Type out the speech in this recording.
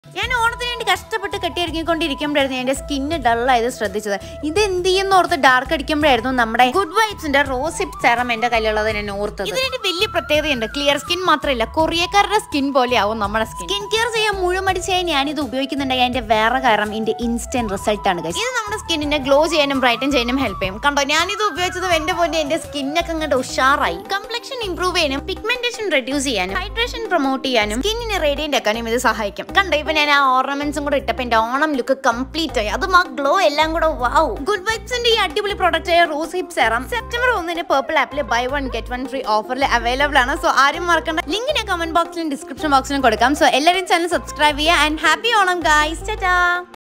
ഞാൻ ഓണത്തിന് വേണ്ടി കഷ്ടപ്പെട്ട് കെട്ടിയിറങ്ങിക്കൊണ്ടിരിക്കുമ്പോഴായിരുന്നു എന്റെ സ്കിന്ന് ഡള്ളായത് ശ്രദ്ധിച്ചത് ഇത് എന്ത് ചെയ്യുന്ന ഓർത്ത് ഡാർക്ക് അടിക്കുമ്പോഴായിരുന്നു നമ്മുടെ ഗുഡ് വൈബ്സിന്റെ റോസിപ്പ് സെറം എന്റെ കയ്യിലുള്ളത് ഞാൻ ഓർത്തത് ഇതിനൊരു വലിയ പ്രത്യേകതയുണ്ട് ക്ലിയർ സ്കിൻ മാത്രമല്ല കൊറിയക്കാരുടെ സ്കിൻ പോലെ ആവും നമ്മുടെ സ്കിൻ സ്കിൻ കെയർ ചെയ്യാൻ മുഴുമടിച്ചായി ഞാനിത് ഉപയോഗിക്കുന്നുണ്ടെങ്കിൽ അതിന്റെ വേറെ കാരണം ഇതിന്റെ ഇൻസ്റ്റന്റ് റിസൾട്ട് ആണ് guys. ഇത് നമ്മുടെ സ്കിന്നിനെ ഗ്ലോ ചെയ്യാനും ബ്രൈറ്റൻ ചെയ്യാനും ഹെൽപ്പ് ചെയ്യും കണ്ടോ ഞാനിത് ഉപയോഗിച്ചത് എന്റെ പോലെ എന്റെ സ്കിന്നൊക്കെ അങ്ങോട്ട് ഉഷാറായി കംപ്ലക്ഷൻ ഇംപ്രൂവ് ചെയ്യാനും പിഗ്മെന്റേഷൻ റെഡ്യൂസ് ചെയ്യാനും ഹൈഡ്രേഷൻ പ്രൊമോട്ട് ചെയ്യാനും സ്കിന്നിനെ റേഡിയന്റ് ആക്കാനും ഇത് സഹായിക്കും കണ്ടോ ഇപ്പൊ ഞാൻ ആ ഓർണമെന്റ്സും കൂടെ ഇട്ടപ്പോ എന്റെ ഓണം ലുക്ക് കംപ്ലീറ്റ് ആയി അതും ആ ഗ്ലോ എല്ലാം കൂടെ വാവ് ഗുഡ് വൈബ്സിന്റെ ഈ അടിപൊളി പ്രോഡക്റ്റ് ആയ റോസ് ഹിപ്പ് സെറം സെപ്റ്റംബർ ഒന്നിന് പേർപ്പിൾ ആപ്പിൽ buy one get one free ഓഫറിൽ അവൈലബിൾ ആണ് സോ ആരും മറക്കണ്ട ലിങ്ക് ഞാൻ കമന്റ് ബോക്സിലും ഡിസ്ക്രിപ്ഷൻ ബോക്സിലും കൊടുക്കാം സോ എല്ലാവരും ചാനൽ സബ്സ്ക്രൈബ് ചെയ്യുക ആൻഡ് ഹാപ്പി ഓണം ഗൈസ് ടാ